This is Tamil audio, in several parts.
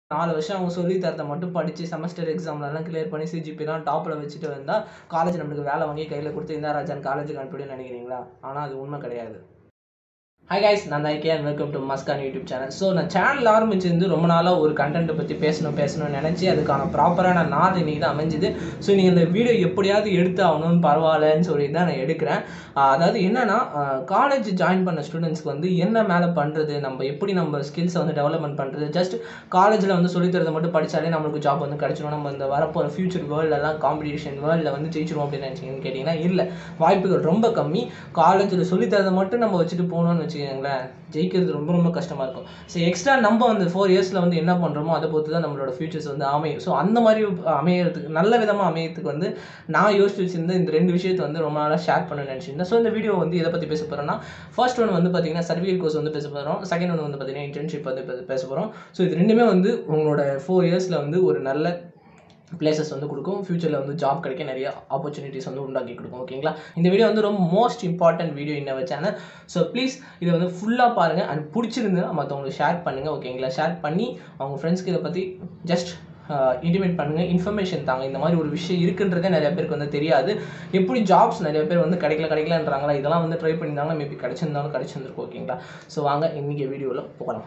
நாலு வருஷம் அவங்க சொல்லி தரதை மட்டும் படித்து செமஸ்டர் எக்ஸாம்லலாம் கிளியர் பண்ணி சிஜிபிலாம் டாப்பில் வச்சுட்டு வந்தால் காலேஜ் நம்மளுக்கு வேலை வாங்கி கையில் கொடுத்து இந்த ராஜான் காலேஜுக்கு அனுப்பிடுன்னு நினைக்கிறீங்களா ஆனால் அது உண்மை கிடையாது ஹாய் கைஸ் நான் தான் கே வெல்கம் டு மஸ்கான் யூடியூப் சேனல் ஸோ நான் சேனல் ஆரம்பிச்சிருந்து ரொம்ப நாளாக ஒரு கண்டென்ட்டை பற்றி பேசணும் பேசணும்னு நினச்சி அதுக்கான ப்ராப்பரான நாள் இன்னைக்கு தான் அமைஞ்சுது ஸோ நீங்கள் இந்த வீடியோ எப்படியாவது எடுத்து ஆகணும்னு பரவாயில்லன்னு சொல்லி தான் நான் எடுக்கிறேன் ஆஹ் அதாவது என்னன்னா காலேஜ் ஜாயின் பண்ண ஸ்டூடெண்ட்ஸ்க்கு வந்து என்ன மேலே பண்ணுறது நம்ம எப்படி நம்ம ஸ்கில்ஸை வந்து டெவலப்மெண்ட் பண்ணுறது ஜஸ்ட் காலேஜில் வந்து சொல்லித்தரதை மட்டும் படித்தாலே நம்மளுக்கு ஜாப் வந்து கிடச்சிரும் நம்ம இந்த வரப்போகிற ஃபியூச்சர் வேர்ல்டெல்லாம் காம்படிஷன் வேர்ல்டில் வந்து ஜெயிச்சிரும் அப்படின்னு நினச்சிங்கன்னு கேட்டிங்கன்னா இல்லை வாய்ப்புகள் ரொம்ப கம்மி காலேஜில் சொல்லித்தரதை மட்டும் நம்ம வச்சுட்டு போகணும்னு வச்சுக்கோங்களேன் ஜெயிக்கிறது ரொம்ப ரொம்ப கஷ்டமாக இருக்கும் ஸோ எக்ஸ்ட்ரா நம்ம வந்து ஃபோர் இயர்ஸில் வந்து என்ன பண்ணுறோமோ அதை பொறுத்து தான் நம்மளோட ஃபியூச்சர்ஸ் வந்து அமையும் ஸோ அந்த மாதிரி அமையறதுக்கு நல்ல விதமாக அமையறதுக்கு வந்து நான் யோசிச்சு வச்சிருந்த இந்த ரெண்டு விஷயத்தை வந்து ரொம்ப நாளாக ஷேர் பண்ண நினச்சிருந்தேன் ஸோ இந்த வீடியோ வந்து எதை பற்றி பேச போகிறோம்னா ஃபர்ஸ்ட் ஒன் வந்து பார்த்தீங்கன்னா சர்டிஃபிகேட் கோர்ஸ் வந்து பேச போகிறோம் செகண்ட் ஒன் வந்து பார்த்தீங்கன்னா இன்டர்ன்ஷிப் வந்து பே- பேச போகிறோம் ஸோ இது ரெண்டுமே வந்து உங்களோட ஃபோர் இயர்ஸில் வந்து ஒரு நல்ல பிளேசஸ் வந்து கொடுக்கும் ஃபியூச்சரில் வந்து ஜாப் கிடைக்க நிறைய ஆப்பர்ச்சுனிட்டிஸ் வந்து உண்டாக்கி கொடுக்கும் ஓகேங்களா இந்த வீடியோ வந்து ரொம்ப மோஸ்ட் இம்பார்ட்டன்ட் வீடியோ இன்ன சேனல் ஸோ ப்ளீஸ் இதை வந்து ஃபுல்லாக பாருங்கள் அண்ட் பிடிச்சிருந்ததுன்னா மற்றவங்களுக்கு ஷேர் பண்ணுங்கள் ஓகேங்களா ஷேர் பண்ணி அவங்க ஃப்ரெண்ட்ஸ்க்கு இதை பற்றி ஜஸ்ட் இன்டிமேட் பண்ணுங்கள் இன்ஃபர்மேஷன் தாங்க இந்த மாதிரி ஒரு விஷயம் இருக்குன்றதே நிறைய பேருக்கு வந்து தெரியாது எப்படி ஜாப்ஸ் நிறைய பேர் வந்து கிடைக்கல கிடைக்கலன்றாங்களா இதெல்லாம் வந்து ட்ரை பண்ணியிருந்தாங்கன்னா மேபி கிடைச்சிருந்தாலும் கிடைச்சிருந்துருக்கும் ஓகேங்களா ஸோ வாங்க இன்றைக்கி வீடியோவில் போகலாம்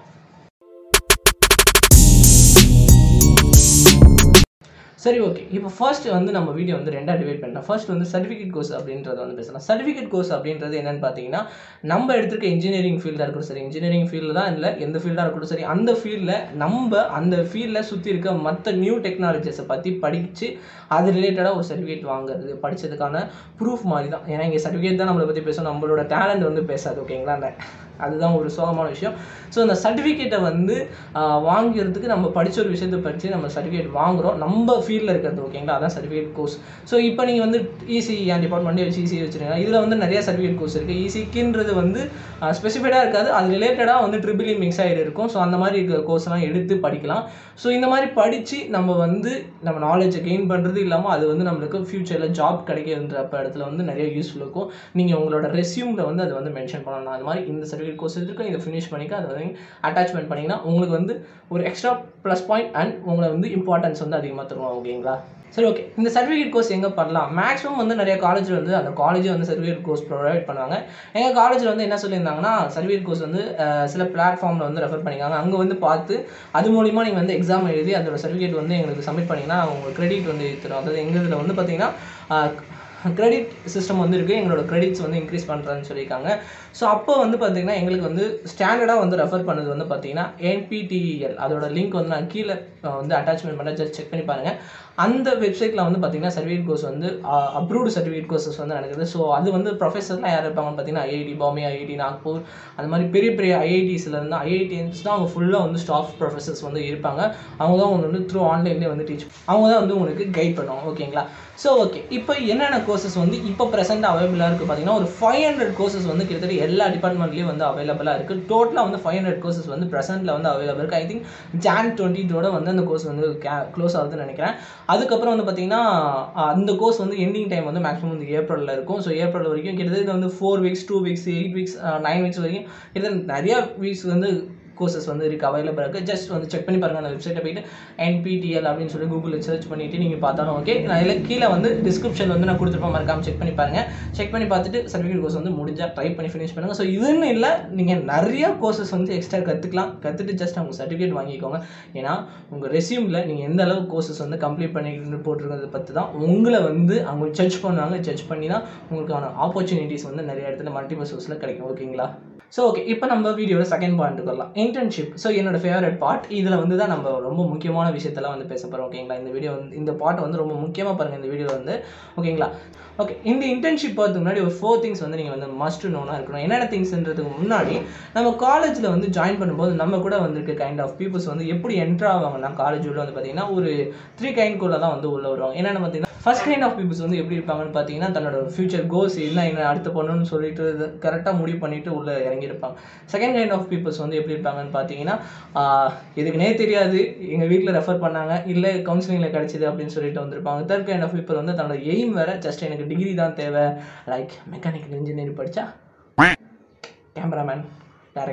சரி ஓகே இப்போ ஃபர்ஸ்ட் வந்து நம்ம வீடியோ வந்து ரெண்டாக டிவைட் பண்ணலாம் ஃபர்ஸ்ட் வந்து சர்டிஃபிகேட் கோர்ஸ் அப்படின்றத வந்து பேசலாம் சர்டிஃபிகேட் கோர்ஸ் அப்படின்றது என்னன்னு பார்த்தீங்கன்னா நம்ம எடுத்திருக்க இன்ஜினியரிங் ஃபீல்டாக இருக்கட்டும் சரி இன்ஜினியரிங் ஃபீல்டு தான் இல்லை எந்த ஃபீல்டாக இருக்கட்டும் சரி அந்த ஃபீல்டில் நம்ம அந்த ஃபீல்டில் சுற்றி இருக்க மற்ற நியூ டெக்னாலஜிஸை பற்றி படித்து அது ரிலேட்டடாக ஒரு சர்டிஃபிகேட் வாங்குறது படித்ததுக்கான ப்ரூஃப் மாதிரி தான் ஏன்னா இங்கே சர்டிஃபிகேட் தான் நம்மளை பற்றி பேசணும் நம்மளோட டேலண்ட் வந்து பேசாது ஓகேங்களா அந்த அதுதான் ஒரு சோகமான விஷயம் ஸோ அந்த சர்டிஃபிகேட்டை வந்து ஆஹ், வாங்கிறதுக்கு நம்ம படிச்ச ஒரு விஷயத்தை படித்து நம்ம சர்டிஃபிகேட் வாங்குறோம் நம்ம ஃபீல்டில் இருக்கிறது ஓகேங்களா அதான் சர்டிஃபிகேட் கோர்ஸ் ஸோ இப்போ நீங்கள் வந்து இசி என் டிபார்ட்மெண்ட்டே வச்சு ஈஸி வச்சுருங்க இதில் வந்து நிறைய சர்டிஃபிகேட் கோர்ஸ் இருக்குது ஈஸிக்குன்றது வந்து ஸ்பெசிஃபைடாக இருக்காது அது ரிலேட்டடாக வந்து ட்ரிபிள் இ மிக்ஸ் ஆகிட்டு இருக்கும் ஸோ அந்த மாதிரி இருக்க கோர்ஸ்லாம் எடுத்து படிக்கலாம் ஸோ இந்த மாதிரி படித்து நம்ம வந்து நம்ம நாலேஜை கெயின் பண்ணுறது இல்லாமல் அது வந்து நம்மளுக்கு ஃப்யூச்சரில் ஜாப் கிடைக்கின்றப்ப இடத்துல வந்து நிறைய யூஸ்ஃபுல் இருக்கும் நீங்கள் உங்களோட ரெஸ்யூமில் வந்து அதை வந்து மென்ஷன் பண்ணணும் அது மாதிரி இந்த சர்டிஃபிகேட் கோர்ஸ் இருக்கும் இதை ஃபினிஷ் பண்ணிக்க அதை வந்து அட்டாச்மெண்ட் பண்ணிங்கன்னா உங்களுக்கு வந்து ஒரு எக்ஸ்ட்ரா ப்ளஸ் பாயிண்ட் அண்ட் உங்களை வந்து இம்பார்ட்டன்ஸ் வந்து அதிகமாக தருவோம் ஓகேங்களா சரி ஓகே இந்த சர்டிஃபிகேட் கோர்ஸ் எங்கே பண்ணலாம் மேக்ஸிமம் வந்து நிறைய காலேஜில் வந்து அந்த காலேஜே வந்து சர்டிஃபிகேட் கோர்ஸ் ப்ரொவைட் பண்ணுவாங்க எங்கள் காலேஜில் வந்து என்ன சொல்லியிருந்தாங்கன்னா சர்டிஃபிகேட் கோர்ஸ் வந்து அஹ், சில பிளாட்ஃபார்மில் வந்து ரெஃபர் பண்ணிக்காங்க அங்கே வந்து பார்த்து அது மூலிமா நீங்கள் வந்து எக்ஸாம் எழுதி அதோட சர்டிஃபிகேட் வந்து எங்களுக்கு சப்மிட் பண்ணிங்கன்னா உங்களுக்கு கிரெடிட் வந்து தரும் அதாவது எங்கள் இதில் வந்து பார்த்தீங்கன்னா கிரெடிட் சிஸ்டம் வந்து இருக்குது எங்களோட கிரெடிட்ஸ் வந்து இன்க்ரீஸ் பண்ணுறேன்னு சொல்லியிருக்காங்க ஸோ அப்போ வந்து பார்த்தீங்கன்னா எங்களுக்கு வந்து ஸ்டாண்டர்டாக வந்து ரெஃபர் பண்ணது வந்து பார்த்தீங்கன்னா என்பிடிஇஎல் அதோட லிங்க் வந்து நான் கீழே அஹ், வந்து அட்டாச்மெண்ட் பண்ண ஜஸ்ட் செக் பண்ணி பாருங்கள் அந்த வெப்சைட்டில் வந்து பார்த்தீங்கன்னா சர்டிஃபிகேட் கோர்ஸ் வந்து அப்ரூவ்டு சர்டிஃபிகேட் கோர்சஸ் வந்து நடக்குது ஸோ அது வந்து ப்ரொஃபஸர்லாம் யார் இருப்பாங்கன்னு பார்த்தீங்கன்னா ஐஐடி பாம்பே ஐஐடி நாக்பூர் அந்த மாதிரி பெரிய பெரிய ஐஐடிஸில் இருந்து ஐஐடிஎன்ஸ் தான் அவங்க ஃபுல்லாக வந்து ஸ்டாஃப் ப்ரொஃபஸர்ஸ் வந்து இருப்பாங்க அவங்க தான் உங்களுக்கு வந்து த்ரூ ஆன்லைன்லேயே வந்து டீச் அவங்க தான் வந்து உங்களுக்கு கைட் பண்ணுவாங்க ஓகேங்களா ஸோ ஓகே இப்போ என்னென்ன கோர்சஸ் வந்து இப்போ ப்ரெசென்ட் அவைலபிளாக இருக்குது பார்த்தீங்கன்னா ஒரு ஃபைவ் ஹண்ட்ரட் கோர்சஸ் வந்து கிட்டத்தட்ட எல்லா டிபார்ட்மெண்ட்லேயும் வந்து அவைலபிளாக இருக்குது டோட்டலாக வந்து ஃபைவ் ஹண்ட்ரட் கோர்சஸ் வந்து ப்ரெசென்ட்டில் வந்து அவைலபிள் இருக்குது ஐ திங்க் ஜான் டுவெண்ட்டியோட வந்து அந்த கோர்ஸ் வந்து க்ளோஸ் ஆகுதுன்னு நினைக்கிறேன் அதுக்கப்புறம் வந்து பார்த்தீங்கன்னா அந்த கோர்ஸ் வந்து எண்டிங் டைம் வந்து மேக்ஸிமம் வந்து ஏப்ரலில் இருக்கும் ஸோ ஏப்ரல் வரைக்கும் கிட்டத்தட்ட வந்து four weeks two weeks eight weeks nine weeks வரைக்கும் கிட்டத்தட்ட நிறைய வீக்ஸ் வந்து கோர்சஸ் வந்து இருக்குது அவைலபிள் இருக்குது ஜஸ்ட் வந்து செக் பண்ணி பாருங்கள் அந்த வெப்சைட்டை போயிட்டு என்பிடிஎல் அப்படின்னு சொல்லி கூகுளில் சர்ச் பண்ணிவிட்டு நீங்கள் பார்த்தாலும் ஓகே நான் இதில் கீழே வந்து டிஸ்கிரிப்ஷன் வந்து நான் கொடுத்துருப்பேன் மறக்காம செக் பண்ணி பாருங்கள் செக் பண்ணி பார்த்துட்டு சர்டிஃபிகேட் கோர்ஸ் வந்து முடிஞ்சால் ட்ரை பண்ணி ஃபினிஷ் பண்ணுங்கள் ஸோ இதுன்னு இல்லை நீங்கள் நிறைய கோர்சஸ் வந்து எக்ஸ்ட்ரா கற்றுக்கலாம் கற்றுட்டு ஜஸ்ட் அவங்க சர்டிஃபிகேட் வாங்கிக்கோங்க ஏன்னா உங்கள் ரெஸ்யூமில் நீங்கள் எந்த அளவு கோர்சஸ் வந்து கம்ப்ளீட் பண்ணிட்டு போட்டிருக்கிறத பற்றி தான் உங்களை வந்து அவங்க ஜட்ஜ் பண்ணுவாங்க ஜட்ஜ் பண்ணி தான் உங்களுக்கான ஆப்பர்ச்சுனிட்டிஸ் வந்து நிறைய இடத்துல மல்டிபிள் சோர்ஸில் கிடைக்கும் ஓகேங்களா ஸோ ஓகே இப்போ நம்ம வீடியோட செகண்ட் பாயிண்ட் வரலாம் இன்டர்ன்ஷிப் ஸோ என்னோட ஃபேவரட் பார்ட் இதில் வந்து தான் நம்ம ரொம்ப முக்கியமான விஷயத்தெல்லாம் வந்து பேச போகிறோம் ஓகேங்களா இந்த வீடியோ வந்து இந்த பார்ட் வந்து ரொம்ப முக்கியமாக பாருங்கள் இந்த வீடியோ வந்து ஓகேங்களா ஓகே இந்த இன்டர்ன்ஷிப் பார்த்து முன்னாடி ஒரு ஃபோர் திங்ஸ் வந்து நீங்கள் வந்து மஸ்ட் நோனாக இருக்கணும் என்னென்ன திங்ஸ்ன்றதுக்கு முன்னாடி நம்ம காலேஜில் வந்து ஜாயின் பண்ணும்போது நம்ம கூட வந்திருக்க கைண்ட் ஆஃப் பீப்புள்ஸ் வந்து எப்படி என்ட்ரு ஆவாங்கன்னா காலேஜ் உள்ள வந்து பார்த்தீங்கன்னா ஒரு த்ரீ கைண்ட் கூட தான் வந்து உள்ள வருவாங்க என்னென்னு பார்த்தீங்கன்னா ஃபர்ஸ்ட் கைண்ட் ஆஃப் பீப்புள்ஸ் வந்து எப்படி இருப்பாங்கன்னு பார்த்தீங்கன்னா தன்னோட ஃபியூச்சர் கோல்ஸ் என்ன என்ன அடுத்து பண்ணணும்னு சொல்லிட்டு கரெக்டாக முடிவு பண்ணிட்டு உள்ள இறங்கியிருப்பாங்க செகண்ட் கைண்ட் ஆஃப் பீப்புள்ஸ் வந்து எப்படி இருப்பாங்கன்னு பார்த்தீங்கன்னா ஆஹ், எதுக்குனே தெரியாது எங்கள் வீட்டில் ரெஃபர் பண்ணாங்க இல்லை கவுன்சிலிங்கில் கிடைச்சிது அப்படின்னு சொல்லிட்டு வந்திருப்பாங்க தேர்ட் கைண்ட் ஆஃப் பீப்புள் வந்து தன்னோட எய்ம் வேற ஜஸ்ட் எனக்கு டிகிரி தான் தேவை லைக் மெக்கானிக்கல் இன்ஜினியரிங் படித்தா கேமராமேன் டேரக்டர்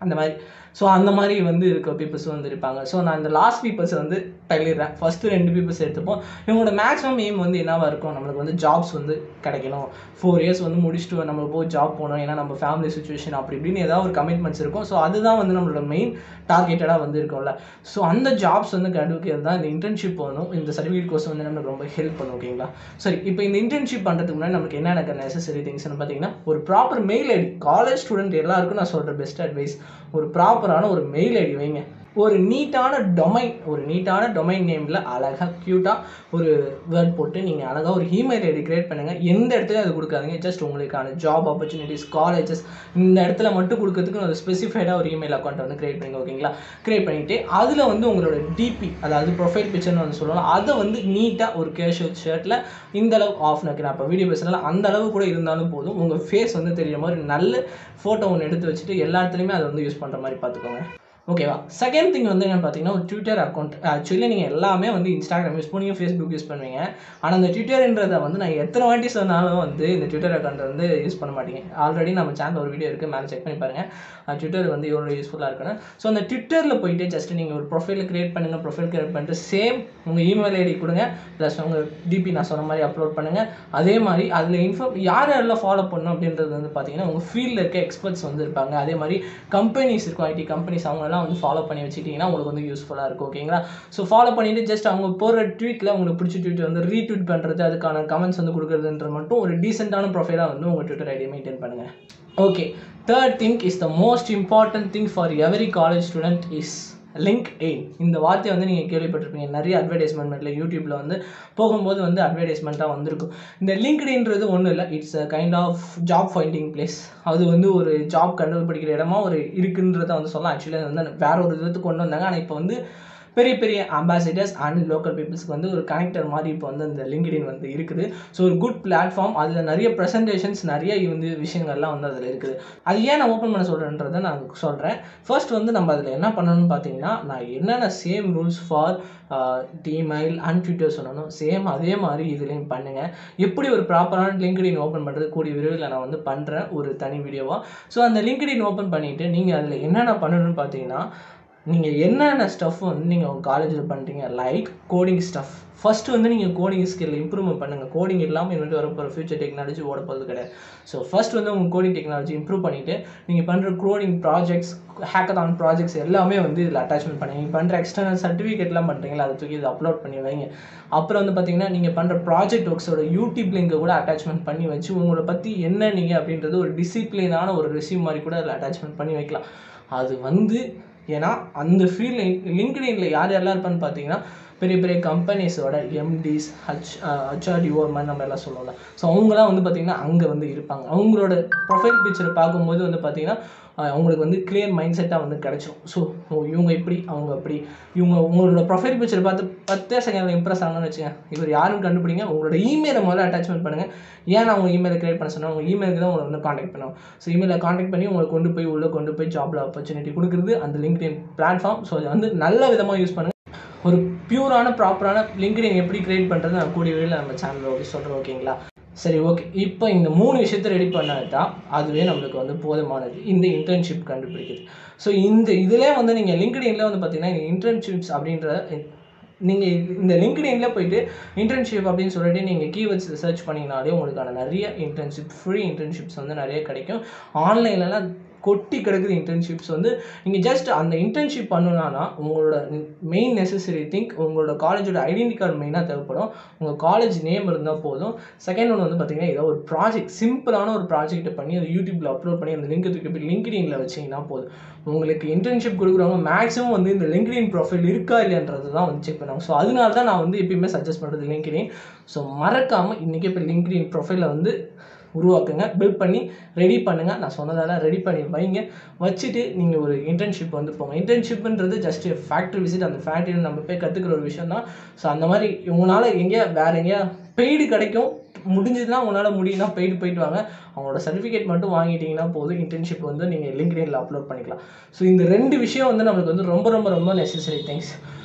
அந்த மாதிரி ஸோ அந்த மாதிரி வந்து இருக்க பீப்புள்ஸ் வந்து இருப்பாங்க ஸோ நான் இந்த லாஸ்ட் பீப்புள்ஸ் வந்து தள்ளிடுறேன் ஃபஸ்ட்டு ரெண்டு பீப்புள்ஸ் எடுத்துப்போம் இவங்களோட மேக்ஸிமம் எய்ம் வந்து என்னவா இருக்கும் நம்மளுக்கு வந்து ஜாப்ஸ் வந்து கிடைக்கணும் ஃபோர் இயர்ஸ் வந்து முடிச்சுட்டு நம்ம போய் ஜாப் போகணும் ஏன்னா நம்ம ஃபேமிலி சுச்சுவேஷன் அப்படி இப்படின்னு ஏதாவது ஒரு கமிட்மெண்ட்ஸ் இருக்கும் ஸோ அதுதான் வந்து நம்மளோட மெயின் டார்கெட்டடாக வந்து இருக்கும்ல ஸோ அந்த ஜாப்ஸ் வந்து கண்டுபிடிக்கிறது தான் இந்த இன்டர்ன்ஷிப் வரும் இந்த சர்டிஃபிகேட் கோர்ஸ் வந்து நமக்கு ரொம்ப ஹெல்ப் பண்ணும் ஓகேங்களா சரி இப்போ இந்த இன்டர்ன்ஷிப் பண்ணுறதுக்கு முன்னாடி நமக்கு என்னென்ன நெசசரி திங்ஸ்னு பார்த்தீங்கன்னா ஒரு proper mail ID college student எல்லாருக்கும் நான் சொல்கிற பெஸ்ட் அட்வைஸ் ஒரு ப்ராப்பரான ஒரு மெயில் ஐடி வைங்க ஒரு நீட்டான டொமைன் ஒரு நீட்டான டொமைன் நேமில் அழகாக க்யூட்டாக ஒரு வேர்ட் போட்டு நீங்கள் அழகாக ஒரு இமெயில் ஐடி கிரியேட் பண்ணுங்கள் எந்த இடத்துல அது கொடுக்காதீங்க ஜஸ்ட் உங்களுக்கான ஜாப் ஆப்பர்ச்சுனிட்டிஸ் காலேஜஸ் இந்த இடத்துல மட்டும் கொடுக்கறதுக்கு ஒரு ஸ்பெசிஃபைடாக ஒரு இமெயில் அக்கௌண்ட் வந்து கிரியேட் பண்ணுங்க ஓகேங்களா கிரியேட் பண்ணிவிட்டு அதில் வந்து உங்களோட டிபி அதாவது ப்ரொஃபைல் பிக்சர்னு வந்து சொல்லலாம் அதை வந்து நீட்டாக ஒரு கேஷுவல் ஷர்ட்டில் இந்த அளவு ஆஃப் நான் இப்போ வீடியோ பேசுகிறதுல அந்த அளவு கூட இருந்தாலும் போதும் உங்கள் ஃபேஸ் வந்து தெரியுற மாதிரி நல்ல ஃபோட்டோ ஒன்று எடுத்து வச்சுட்டு எல்லா இடத்துலையுமே அதை வந்து யூஸ் பண்ணுற மாதிரி பார்த்துக்கோங்க ஓகேவா செகண்ட் திங் வந்து என்னன்னு பார்த்தீங்கன்னா ஒரு ட்விட்டர் அக்கௌண்ட் ஆக்சுவலி நீங்கள் எல்லாமே வந்து இன்ஸ்டாகிராம் யூஸ் பண்ணுவீங்க ஃபேஸ்புக் யூஸ் பண்ணுவீங்க ஆனால் அந்த ட்விட்டர்ன்றதை வந்து நான் எத்தனை வாட்டி சொன்னாலும் வந்து இந்த ட்விட்டர் அக்கௌண்ட் வந்து யூஸ் பண்ண மாட்டீங்க ஆல்ரெடி நம்ம சேனல் ஒரு வீடியோ இருக்குது மேலே செக் பண்ணி பாருங்கள் ட்விட்டர் வந்து எவ்வளோ யூஸ்ஃபுல்லாக இருக்குன்னு ஸோ அந்த ட்விட்டரில் போயிட்டு ஜஸ்ட் நீங்கள் ஒரு ப்ரொஃபைல் கிரியேட் பண்ணுங்கள் ப்ரொஃபைல் கிரியேட் பண்ணிட்டு சேம் உங்கள் இமெயில் ஐடி கொடுங்க ப்ளஸ் உங்கள் டிபி நான் சொன்ன மாதிரி அப்லோட் பண்ணுங்கள் அதே மாதிரி அதில் இன்ஃபார்ம் யார் யாரெல்லாம் ஃபாலோ பண்ணணும் அப்படின்றது வந்து பார்த்தீங்கன்னா உங்கள் ஃபீல்டில் இருக்க எக்ஸ்பர்ட்ஸ் வந்து இருப்பாங்க அதே மாதிரி கம்பெனிஸ் இருக்கும் ஐடி கம்பெனிஸ் அவங்களெல்லாம் வந்து ஃபாலோ பண்ணி வச்சுட்டிங்கன்னா உங்களுக்கு வந்து யூஸ்ஃபுல்லாக இருக்கும் ஓகேங்களா ஸோ ஃபாலோ பண்ணிவிட்டு ஜஸ்ட் அவங்க போடுற ட்வீட்டில் உங்களுக்கு பிடிச்ச ட்வீட் வந்து ரீட்வீட் பண்ணுறது அதுக்கான கமெண்ட்ஸ் வந்து கொடுக்குறதுன்றது மட்டும் ஒரு டீசெண்டான ப்ரொஃபைலாக வந்து உங்கள் ட்விட்டர் ஐடியை மெயின்டைன் பண்ணுங்கள் okay third thing is the most important thing for every college student is LinkedIn இந்த வார்த்தையை வந்து நீங்கள் கேள்விப்பட்டிருப்பீங்க நிறைய அட்வர்டைஸ்மெண்ட்டில் யூடியூப்பில் வந்து போகும்போது வந்து அட்வர்டைஸ்மெண்ட்டாக வந்திருக்கும் இந்த லிங்க்டின்றது ஒன்றும் இல்லை it's a kind of job finding place அது வந்து ஒரு ஜாப் கண்டுபிடிக்கிற இடமா ஒரு இருக்குன்றதை வந்து சொல்லலாம் ஆக்சுவலி அது வந்து வேற ஒரு விதத்துக்கு கொண்டு வந்தாங்க ஆனால் இப்போ வந்து பெரிய பெரிய அம்பாசிடர்ஸ் அண்ட் லோக்கல் பீப்புள்ஸ்க்கு வந்து ஒரு கனெக்டர் மாதிரி இப்போ வந்து அந்த லிங்க்டின் வந்து இருக்குது ஸோ ஒரு குட் பிளாட்ஃபார்ம் அதில் நிறைய ப்ரெசன்டேஷன்ஸ் நிறைய வந்து விஷயங்கள்லாம் வந்து அதில் இருக்குது அது ஏன் நான் ஓப்பன் பண்ண சொல்கிறேன்றதை நான் சொல்கிறேன் ஃபர்ஸ்ட் வந்து நம்ம அதில் என்ன பண்ணணும்னு பார்த்தீங்கன்னா நான் என்னென்ன same rules for the mail and Twitter சொல்லணும் சேம் அதே மாதிரி இதுலேயும் பண்ணுங்கள் எப்படி ஒரு ப்ராப்பரான லிங்க்டின் ஓப்பன் பண்ணுறது கூடிய விரைவில் நான் வந்து பண்ணுறேன் ஒரு தனி வீடியோவாக ஸோ அந்த லிங்க்டின் ஓப்பன் பண்ணிவிட்டு நீங்கள் அதில் என்னென்ன பண்ணணும்னு பார்த்தீங்கன்னா நீங்கள் என்னென்ன ஸ்டஃப் வந்து நீங்கள் உங்கள் காலேஜில் பண்ணுறீங்க லைக் கோடிங் ஸ்டஃப் ஃபஸ்ட்டு வந்து நீங்கள் கோடிங் ஸ்கில் இம்ப்ரூவ்மெண்ட் பண்ணுங்கள் கோடிங் இல்லாமல் இனிமேட்டு வரப்போகிற ஃபியூச்சர் டெக்னாலஜி ஓட போகிறது கிடையாது ஸோ ஃபஸ்ட் வந்து உங்கள் கோடிங் டெக்னாலஜி இம்ப்ரூவ் பண்ணிவிட்டு நீங்கள் பண்ணுற கோடிங் ப்ராஜெக்ட்ஸ் ஹேக்கத்தான் ப்ராஜெக்ட்ஸ் எல்லாமே வந்து இதில் அட்டாச்மெண்ட் பண்ணி நீங்கள் பண்ணுற எக்ஸ்டர்னல் சர்டிஃபிகேட்லாம் பண்ணுறீங்களா அதை தூக்கி இதை அப்லோட் பண்ணி வைங்க அப்புறம் வந்து பார்த்தீங்கன்னா நீங்கள் பண்ணுற ப்ராஜெக்ட் ஒர்க்ஸோட யூடியூப் லிங்கை கூட அட்டாச்மெண்ட் பண்ணி வச்சு உங்களை பற்றி என்ன நீங்கள் அப்படின்றது ஒரு டிசிப்ளினான ஒரு ரெசியூம் மாதிரி கூட அதில் அட்டாச்மெண்ட் பண்ணி வைக்கலாம் அது வந்து ஏன்னா அந்த ஃபீல்டில் லிங்க்டின்ல யார் யாரெல்லாம் இருப்பான்னு பார்த்தீங்கன்னா பெரிய பெரிய கம்பெனிஸோட எம்டிஸ் ஹச் ஹச்ஆர்டிஓ மாதிரி நம்ம எல்லாம் சொல்லலாம் ஸோ அவங்களாம் வந்து பார்த்திங்கன்னா அங்கே வந்து இருப்பாங்க அவங்களோட ப்ரொஃபைல் பிக்சரை பார்க்கும்போது வந்து பார்த்திங்கன்னா அவங்களுக்கு வந்து கிளியர் மைண்ட் செட்டாக வந்து கிடச்சிரும் ஸோ இவங்க இப்படி அவங்க அப்படி இவங்க உங்களோட ப்ரொஃபைல் பிக்சரை பார்த்து பத்தே செகண்ட் இம்ப்ரெஸ் ஆகணும்னு வச்சுங்க இவர் யாருன்னு கண்டுபிடிங்க உங்களோட இமெயிலை முதல்ல அட்டாச்மெண்ட் பண்ணுங்கள் ஏன் நான் உங்கள் இமெயிலை கிரியேட் பண்ண சொன்னால் உங்கள் இமெயிலுக்கு தான் உங்களை வந்து காண்டாக்ட் பண்ணுவோம் ஸோ இமெயிலில் காண்டாக்ட் பண்ணி உங்களை கொண்டு போய் உள்ளே கொண்டு போய் ஜாப்ல ஆப்பர்ச்சுனிட்டி கொடுக்குறது அந்த லிங்க்டின் பிளாட்ஃபார்ம் ஸோ வந்து நல்ல விதமாக யூஸ் பண்ணுங்கள் ஒரு பியூரான ப்ராப்பரான லிங்க்டின் எப்படி கிரியேட் பண்ணுறது நான் கூடிய வழியில் நம்ம சேனலில் ஓகே சொல்கிறேன் ஓகேங்களா சரி ஓகே இப்போ இந்த மூணு விஷயத்தை ரெடி பண்ணாதான் அதுவே நம்மளுக்கு வந்து போதுமானது இந்த இன்டர்ன்ஷிப் கண்டுபிடிக்குது ஸோ இந்த இதிலே வந்து நீங்கள் லிங்க்டின்ல வந்து பார்த்தீங்கன்னா இந்த இன்டர்ன்ஷிப்ஸ் அப்படின்ற நீங்கள் இந்த லிங்க்டின்ல போயிட்டு இன்டர்ன்ஷிப் அப்படின்னு சொல்லிட்டு நீங்கள் கீவேர்ட்ஸ் சர்ச் பண்ணிங்கனாலே உங்களுக்கான நிறைய இன்டர்ன்ஷிப் ஃப்ரீ இன்டர்ன்ஷிப்ஸ் வந்து நிறைய கிடைக்கும் ஆன்லைன்லலாம் கொட்டி கிடக்குது இன்டர்ன்ஷிப்ஸ் வந்து நீங்கள் ஜஸ்ட் அந்த இன்டர்ன்ஷிப் பண்ணணும்னா உங்களோட மெயின் நெசசரி திங்க் உங்களோட காலேஜோட ஐடென்டி கார்டு மெயினாக தேவைப்படும் உங்கள் காலேஜ் நேம் இருந்தால் போதும் செகண்ட் ஒன்று வந்து பார்த்தீங்கன்னா ஏதோ ஒரு ப்ராஜெக்ட் சிம்பிளான ஒரு ப்ராஜெக்ட்டை பண்ணி அதை யூடியூப்பில் அப்லோட் பண்ணி அந்த லிங்க் தூக்கி போய் லிங்க்டின்ல வச்சிங்கன்னா போதும் உங்களுக்கு இன்டர்ன்ஷிப் கொடுக்குறவங்க மேக்ஸிமம் வந்து இந்த லிங்க்டின் ப்ரொஃபைல் இருக்கா இல்லைன்றது தான் வந்து செக் பண்ணுவாங்க ஸோ அதனால தான் நான் வந்து எப்பயுமே சஜஸ்ட் பண்ணுறது லிங்க்டின் ஸோ மறக்காமல் இன்றைக்கி இப்போ லிங்க்டின் ப்ரொஃபைலை வந்து உருவாக்குங்க பில்ட் பண்ணி ரெடி பண்ணுங்கள் நான் சொன்னதால ரெடி பண்ணி வைங்க வச்சுட்டு நீங்கள் ஒரு இன்டர்ன்ஷிப் வந்து போங்க இன்டர்ன்ஷிப்ன்றது ஜஸ்ட் ஃபேக்ட்ரி விசிட் அந்த ஃபேக்ட்ரியில் நம்ம போய் கற்றுக்கிற ஒரு விஷயம் தான் ஸோ அந்த மாதிரி உங்களால் எங்கேயா வேறு எங்கேயா பெய்டு கிடைக்கும் முடிஞ்சதுன்னா உங்களால் முடியும்னா பெய்டு போயிட்டு வாங்க அவங்களோட சர்டிஃபிகேட் மட்டும் வாங்கிட்டீங்கன்னா போதும் இன்டர்ன்ஷிப் வந்து நீங்கள் லிங்க்டின்ல அப்லோட் பண்ணிக்கலாம் ஸோ இந்த ரெண்டு விஷயம் வந்து நம்மளுக்கு வந்து ரொம்ப ரொம்ப ரொம்ப நெசசரி திங்ஸ்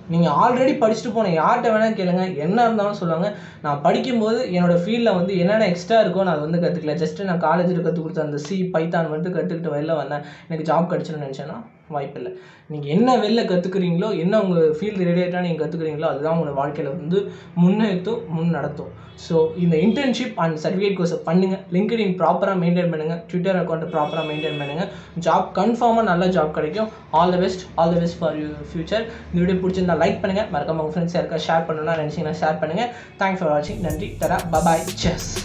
நீங்கள் ஆல்ரெடி படிச்சுட்டு போன யார்கிட்ட வேணால் கேளுங்க என்ன இருந்தாலும் சொல்லுவாங்க நான் படிக்கும்போது என்னோட ஃபீல்டில் வந்து என்னென்ன எக்ஸ்ட்ரா இருக்கோ நான் அது வந்து கற்றுக்கல ஜஸ்ட்டு நான் காலேஜில் கற்றுக் கொடுத்த அந்த சி பைத்தான் மட்டும் கற்றுக்கிட்டு வெளில வந்தேன் எனக்கு ஜாப் கிடச்சிடும்னு நினச்சேன்னா வாய்ப்பில்லை நீங்கள் என்ன வெளில கற்றுக்குறீங்களோ என்ன உங்கள் ஃபீல்டு ரிலேட்டடாக நீங்கள் கற்றுக்குறீங்களோ அதுதான் உங்களோட வாழ்க்கையில் வந்து முன்னேற்றும் முன் நடத்தும் ஸோ இந்த இன்டர்ன்ஷிப் அண்ட் சர்டிஃபிகேட் கோர்ஸை பண்ணுங்கள் லிங்க்டின் ப்ராப்பராக மெயின்டைன் பண்ணுங்கள் ட்விட்டர் அக்கௌண்ட்டை ப்ராப்பராக மெயின்டைன் பண்ணுங்கள் ஜாப் கன்ஃபார்மாக நல்ல ஜாப் கிடைக்கும் all the best all the best for you future இந்த வீடியோ பிடிச்சிருந்தா லைக் பண்ணுங்கள் மறக்காம உங்கள் ஃப்ரெண்ட்ஸ் யாருக்கா ஷேர் பண்ணணும்னா நினச்சிங்கன்னா ஷேர் பண்ணுங்கள் தேங்க்ஸ் ஃபார் வாட்சிங் நன்றி தரா பபாய் செஸ்